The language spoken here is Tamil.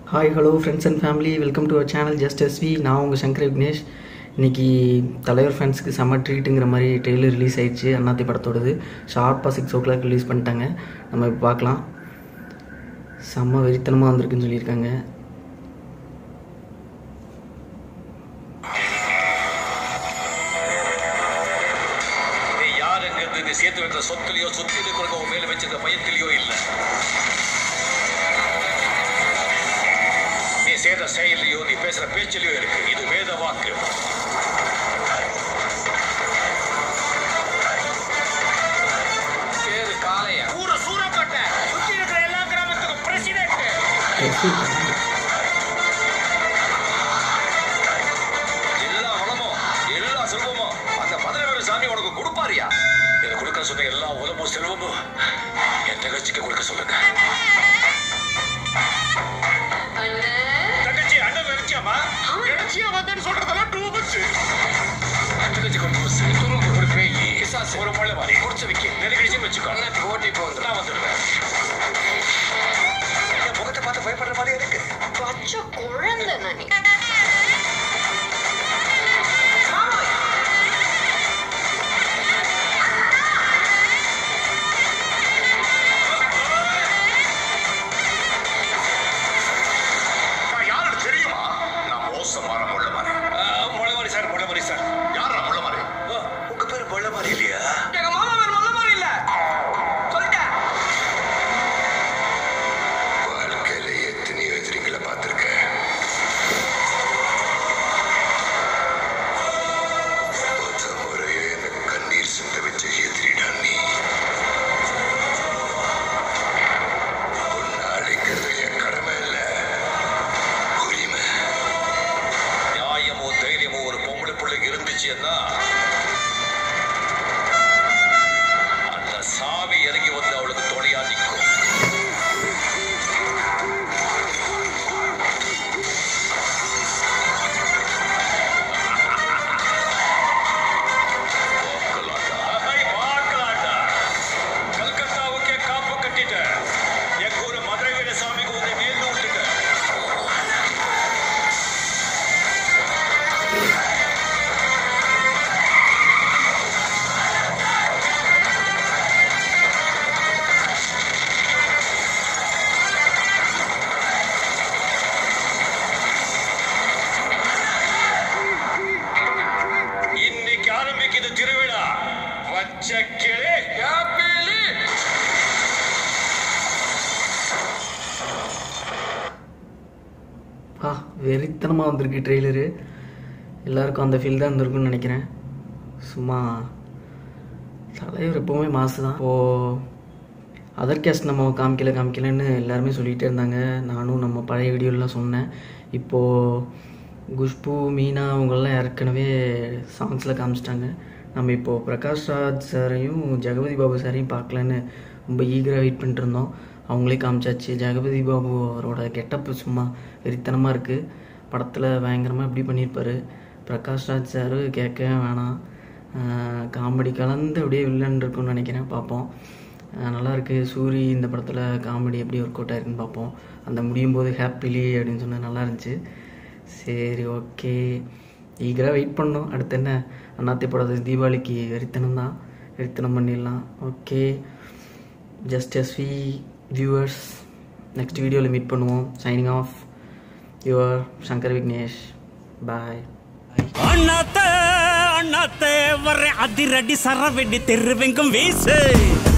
hi hello friends and family welcome to our channel just SV நான் உங்கள் சங்கர் விக்னேஷ் இன்னைக்கு தலைவர் ஃபேன்ஸுக்கு செம்ம ட்ரீட்டுங்கிற மாதிரி ட்ரெய்லர் ரிலீஸ் ஆயிடுச்சு அண்ணாத்தி படத்தோடது ஷார்ப்பாக சிக்ஸ் ஓ கிளாக் ரிலீஸ் பண்ணிட்டாங்க நம்ம இப்போ பார்க்கலாம் செம்ம வெறித்தனமாக வந்திருக்குன்னு சொல்லியிருக்காங்க நீ யாருங்கிறது நீ சேர்த்து வைக்கிற சொத்துலயோ சுத்தி இருக்கிற உன் மேல வச்சிருக்க பயத்திலயோ இல்ல நீ செய்யற செயலையோ நீ பேசுற பேச்சிலையோ இருக்கு இது வேத வாக்கு பேரு காளையா ஊர சூரப்பட்ட சுத்தி இருக்கிற எல்லா கிராமத்துக்கும் பிரசிடென்ட் எல்லா வளமும் எல்லா செல்வமும் அந்த பதினேழு சாமி உனக்கு கொடுப்பாரியா எனக்கு கொடுக்க சொன்ன எல்லா உலமும் செல்வமும் என் தங்கச்சிக்கு கொடுக்க சொல்லுங்க தங்கச்சி அண்ணன் நினைச்சியாமா நினைச்சியா வந்தேன்னு சொல்றதெல்லாம் டூ பஸ் தங்கச்சி கொண்டு பஸ் துரும்பு ஒரு பேய் பிசாசு ஒரு முள்ள மாதிரி குடிச்சு வைக்க நெருங்கிச்சு வச்சுக்கோ அண்ணாத்துக்கு ஓட்டி போகுது நான் வந்துடுவேன் என் முகத்தை பார்த்து பயப்படுற மாதிரி இருக்கு பச்சை குழந்தை நானே நான் யாருன்னு தெரியுமா நான் மோசமான முள்ளமாரி முள்ளமாரி சார் முள்ளமாரி சார் யாரா முள்ளமாரி உங்க பேரு முள்ளமாரி இல்லையா எங்க மாமா பேர் முள்ளமாரி இல்ல சொல்லிட்டேன் வாழ்க்கையில எத்தனையோ எதிரிங்களை பார்த்திருக்கேன் முத முறையே எனக்கு கண்ணீர் சிந்த வச்ச எதிரிடா நீ உன்னை அழிக்கிறது என் கடமை இல்லை உரிமை நியாயமோ தைரியமோ ஒரு பொம்பளை பிள்ளைக்கு இருந்துச்சுன்னா அந்த சாவி இறங்கி வந்து அவளுக்கு துணையா நிற்கும் கல்கத்தாவுக்கே காப்பு கட்டிட்டேன் எங்க ஊரு மதுரை வீர சாமிக்கு உன்னை நேர்ந்து விட்டுட்டேன் இன்னைக்கு ஆரம்பிக்குது திருவிழா வச்ச கிளி யாப்பிலி ஆ வெறித்தனமாக வந்திருக்கு ட்ரெய்லரு எல்லாருக்கும் அந்த ஃபீல் தான் இருந்திருக்குன்னு நினைக்கிறேன் சும்மா தலைவர் எப்போவுமே மாசு தான் இப்போது அதர் கேஸ்ட் நம்ம காமிக்கல காமிக்கலன்னு எல்லாருமே சொல்லிகிட்டே இருந்தாங்க நானும் நம்ம பழைய வீடியோலாம் சொன்னேன் இப்போது குஷ்பு மீனா அவங்கெல்லாம் ஏற்கனவே சாங்ஸில் காமிச்சிட்டாங்க நம்ம இப்போது பிரகாஷ் ராஜ் சாரையும் ஜெகபதி பாபு சாரையும் பார்க்கலன்னு ரொம்ப ஈகராக வெயிட் பண்ணிட்டு இருந்தோம் அவங்களே காமிச்சாச்சு ஜெகபதி பாபு அவரோட கெட்டப்பு சும்மா வெறித்தனமாக இருக்குது படத்தில் பயங்கரமாக எப்படி பண்ணியிருப்பாரு பிரகாஷ் ராஜ் சார் கேட்கவே வேணாம் காமெடி கலந்து அப்படியே வில்லன் இருக்கும்னு நினைக்கிறேன் பார்ப்போம் ஆஹ் நல்லா இருக்கு சூரி இந்த படத்தில் காமெடி எப்படி ஒர்க் அவுட் ஆயிருக்குன்னு பார்ப்போம் அந்த முடியும் போது ஹாப்பிலி அப்படின்னு சொன்னது நல்லா இருந்துச்சு சரி ஓகே ஈகராக வெயிட் பண்ணோம் அடுத்து என்ன அண்ணாத்தி படம் தீபாவளிக்கு வெறித்தனம் தான் வெறித்தனம் பண்ணிடலாம் okay just S V viewers next வீடியோவில் மீட் பண்ணுவோம் signing off your Shankar Vignesh bye Annaatthe Annaatthe வர அதிரடி சரவெடி தெருவெங்கும் வீசு